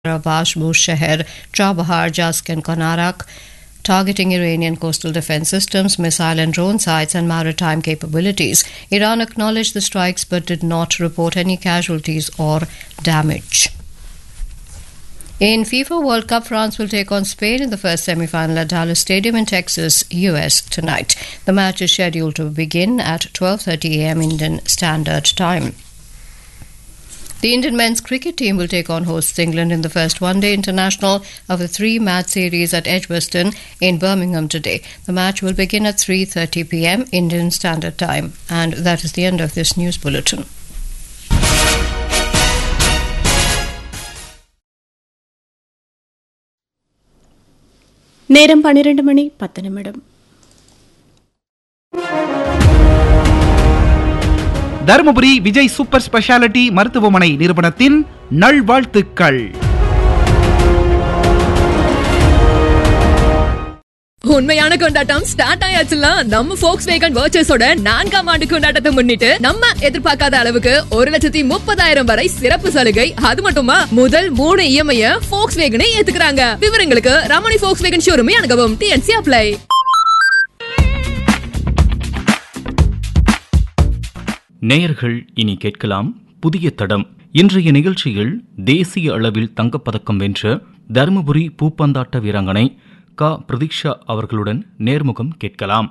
Vash, Bushehr, Chabahar, Jask, and Konarak, targeting Iranian coastal defense systems, missile and drone sites, and maritime capabilities. Iran acknowledged the strikes but did not report any casualties or damage. In FIFA World Cup, France will take on Spain in the first semi-final at Dallas Stadium in Texas, US tonight. The match is scheduled to begin at 12:30 a.m. Indian Standard Time. The Indian men's cricket team will take on hosts England in the first one-day international of the three-match series at Edgbaston in Birmingham today. The match will begin at 3:30 p.m. Indian Standard Time, and that is the end of this news bulletin. நேரம் பன்னிரண்டு மணி பத்து நிமிடம் Dharmapuri Vijay super speciality மருத்துவமனை நிறுவனத்தின் நல்வாழ்த்துக்கள் உண்மையான கொண்டாட்டம் start ஆயாச்சுல நம்ம ஃபோக்ஸ் வேகன் வர்ச்சஸோட நான்காம் ஆண்டு கொண்டாட்டத்தை முன்னிட்டு நம்ம எதிர்பார்க்காத அளவுக்கு ஒரு லட்சத்தி முப்பதாயிரம் வரை சிறப்பு சலுகை அது மட்டுமா முதல் மூணு இஎம்ஐ ஃபோக்ஸ் வேகனை ஏத்துக்கிறாங்க விவரங்களுக்கு ரமணி ஃபோக்ஸ் வேகன் ஷோரூமே அணுகவும் டிஎன்சி அப்ளை நேயர்கள் இனி கேட்கலாம் புதிய தடம் இன்றைய நிகழ்ச்சியில் தேசிய அளவில் தங்கப்பதக்கம் வென்ற தருமபுரி பூப்பந்தாட்ட வீராங்கனை க பிரதீக்ஷா அவர்களுடன் நேர்முகம் கேட்கலாம்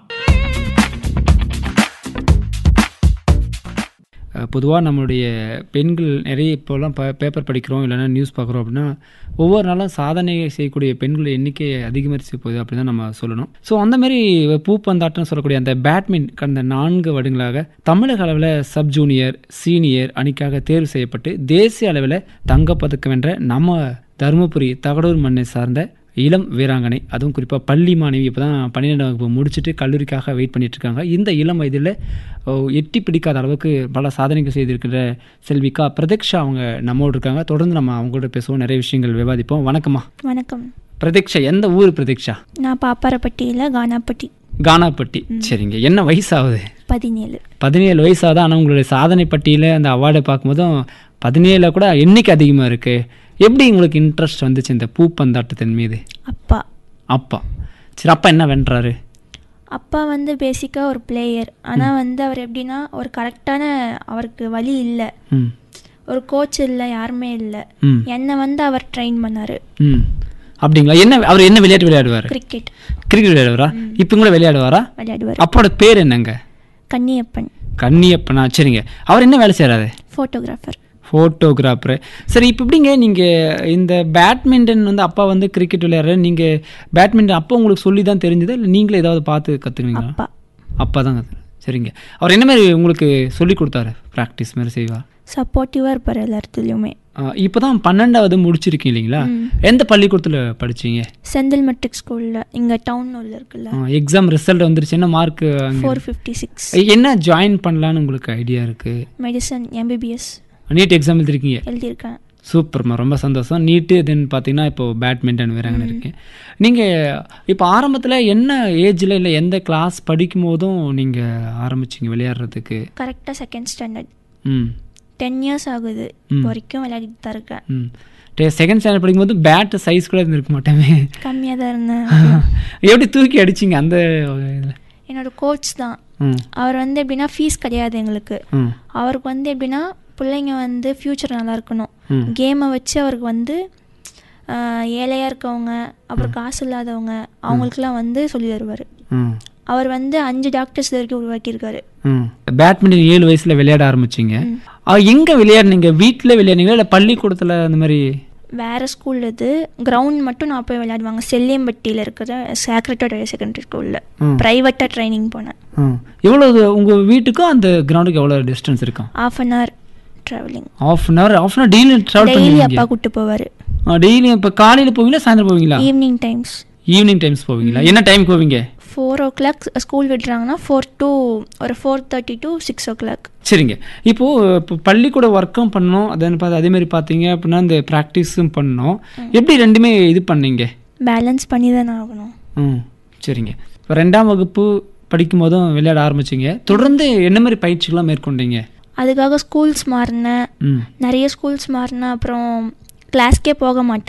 பொதுவாக நம்மளுடைய பெண்கள் நிறைய இப்போலாம் ப பேப்பர் படிக்கிறோம் இல்லைன்னா நியூஸ் பார்க்குறோம் அப்படின்னா ஒவ்வொரு நாளும் சாதனை செய்யக்கூடிய பெண்கள் எண்ணிக்கை அதிகரிச்சு போகுது அப்படி தான் நம்ம சொல்லணும் ஸோ அந்த மாதிரி பூப்பந்தாட்டம்னு சொல்லக்கூடிய அந்த பேட்மின் கடந்த நான்கு வருடங்களாக தமிழக அளவில் சப் ஜூனியர் சீனியர் அணிக்காக தேர்வு செய்யப்பட்டு தேசிய அளவில் தங்கப்பதக்கம் வென்ற நம்ம தருமபுரி தகடூர் மண்ணை சார்ந்த இளம் வீராங்கனை அதுவும் குறிப்பாக பள்ளி மாணவி இப்போ தான் பன்னிரெண்டாம் வகுப்பு முடிச்சுட்டு கல்லூரிக்காக வெயிட் பண்ணிட்டு இருக்காங்க இந்த இளம் வயதில் ஓ, எட்டி பிடிக்காத அளவுக்கு பல சாதனைகள் செய்திருக்கிற செல்விகா பிரதீக்ஷா அவங்க நம்மோடு இருக்காங்க தொடர்ந்து நம்ம அவங்களோட பேசுவோம் நிறைய விஷயங்கள் விவாதிப்போம் வணக்கம்மா வணக்கம் பிரதீக்ஷா எந்த ஊர் பிரதீக்ஷா நான் பாப்பாரப்பட்டியில் கானாப்பட்டி கானாப்பட்டி சரிங்க என்ன வயசாகுது பதினேழு பதினேழு வயசாகுது ஆனால் உங்களுடைய சாதனை பட்டியலில் அந்த அவார்டை பார்க்கும்போதும் பதினேழில் கூட எண்ணிக்கை அதிகமாக இருக்குது எப்படி உங்களுக்கு இன்ட்ரெஸ்ட் வந்துச்சு இந்த பூப்பந்தாட்டத்தின் மீது அப்பா அப்பா சரி அப்பா என்ன வென்றாரு அப்பா வந்து பேசிக்காக ஒரு பிளேயர் ஆனால் வந்து அவர் எப்படின்னா ஒரு கரெக்டான அவருக்கு வழி இல்லை ம் ஒரு கோச் இல்லை யாருமே இல்லை ம் என்னை வந்து அவர் ட்ரெயின் பண்ணார் ம் அப்படிங்களா என்ன அவர் என்ன விளையாட்டு விளையாடுவார் கிரிக்கெட் கிரிக்கெட் விளையாடுவாரா இப்போ கூட விளையாடுவாரா விளையாடுவார் அப்போட பேர் என்னங்க கன்னியப்பன் கன்னியப்பனா சரிங்க அவர் என்ன வேலை செய்கிறாரு ஃபோட்டோகிராஃபர் ஃபோட்டோகிராஃபரு சரி இப்போ எப்படிங்க நீங்கள் இந்த பேட்மிண்டன் வந்து அப்பா வந்து கிரிக்கெட் விளையாடுற நீங்கள் பேட்மிண்டன் அப்பா உங்களுக்கு சொல்லி தான் தெரிஞ்சதா இல்லை நீங்களே ஏதாவது பார்த்து கற்றுக்குவீங்களா அப்பா அப்பா தான் கற்று சரிங்க அவர் என்ன மாதிரி உங்களுக்கு சொல்லி கொடுத்தாரு ப்ராக்டிஸ் மாதிரி செய்வா சப்போர்ட்டிவாக இருப்பார் எல்லாத்துலேயுமே இப்போ தான் பன்னெண்டாவது முடிச்சிருக்கீங்க இல்லைங்களா எந்த பள்ளிக்கூடத்தில் படிச்சீங்க செந்தில் மெட்ரிக் ஸ்கூலில் இங்கே டவுன் உள்ள இருக்குல்ல எக்ஸாம் ரிசல்ட் வந்துருச்சு என்ன மார்க் ஃபோர் ஃபிஃப்டி சிக்ஸ் என்ன ஜாயின் பண்ணலான்னு உங்களுக்கு ஐடியா இருக்குது மெடிசன் எம்பிபிஎஸ் நீட் எக்ஸாம் எழுதிருக்கீங்க எழுதியிருக்கேன் சூப்பர்மா ரொம்ப சந்தோஷம் நீட்டு தென் பார்த்தீங்கன்னா இப்போ பேட்மிண்டன் வீராங்கனை இருக்கேன் நீங்கள் இப்போ ஆரம்பத்தில் என்ன ஏஜில் இல்லை எந்த கிளாஸ் படிக்கும் போதும் நீங்கள் ஆரம்பிச்சிங்க விளையாடுறதுக்கு கரெக்டாக செகண்ட் ஸ்டாண்டர்ட் ம் டென் இயர்ஸ் ஆகுது இப்போ வரைக்கும் விளையாடிட்டு தான் இருக்கேன் ம் செகண்ட் ஸ்டாண்டர்ட் படிக்கும்போது பேட் சைஸ் கூட இருந்திருக்க மாட்டேமே கம்மியாக தான் இருந்தேன் எப்படி தூக்கி அடிச்சிங்க அந்த இதில் என்னோட கோச் தான் ம் அவர் வந்து எப்படின்னா ஃபீஸ் கிடையாது எங்களுக்கு ம் அவருக்கு வந்து எப்படின்னா பிள்ளைங்க வந்து ஃப்யூச்சர் நல்லா இருக்கணும் ம். கேமை வச்சு அவருக்கு வந்து ஆஹ், ஏழையா இருக்கவங்க அப்புறம் காசு இல்லாதவங்க அவங்களுக்குலாம் வந்து சொல்லி தருவார் ம் அவர் வந்து அஞ்சு டாக்டர்ஸ் வரைக்கும் உருவாக்கியிருக்காரு ம் பேட்மிண்டன் ஏழு வயசில் விளையாட ஆரம்பிச்சிங்க எங்கே விளையாடுனீங்க வீட்டில் விளையாடுனீங்களா இல்லை பள்ளிக்கூடத்தில் அந்த மாதிரி வேற ஸ்கூல் இது கிரவுண்ட் மட்டும் நான் போய் விளையாடுவாங்க செல்லியம்பட்டியில் இருக்கிற சேக்ரட்டட் ஹையர் செகண்டரி ஸ்கூலில் ம். ப்ரைவேட்டாக ட்ரைனிங் போனேன் ம் எவ்வளோ உங்கள் வீட்டுக்கும் அந்த கிரவுண்டுக்கு எவ்வளோ டிஸ்டன்ஸ் இருக்கும் half an hour travelling half an hour half an hour daily travel daily அப்பா பண்ணுவீங்க கூட்டு போவார் டெய்லி இப்போ காலையில் போவீங்களா சாயந்தரம் போவீங்களா ஈவினிங் டைம்ஸ் ஈவினிங் டைம்ஸ் போவீங்களா என்ன டைம் போவீங்க ஃபோர் ஓ கிளாக் ஸ்கூல் விடுறாங்கன்னா ஃபோர் டு ஒரு four thirty to six o'clock சரிங்க இப்போது இப்போ பள்ளிக்கூட ஒர்க்கும் பண்ணோம் அதே பார்த்து அதே மாதிரி பார்த்தீங்க அப்படின்னா இந்த ப்ராக்டிஸும் பண்ணோம் எப்படி ரெண்டுமே இது பண்ணீங்க பேலன்ஸ் பண்ணி தானே ஆகணும் ம் சரிங்க இப்போ ரெண்டாம் வகுப்பு படிக்கும் போதும் விளையாட ஆரம்பிச்சிங்க தொடர்ந்து என்ன மாதிரி பயிற்சிகள்லாம் மேற்கொண்டீங்க அதுக்காக ஸ்கூல்ஸ் மாறினேன் ம் நிறைய ஸ்கூல்ஸ் மாறினேன் அப்புறம் கிளாஸ்க்கே போக மாட்டேன்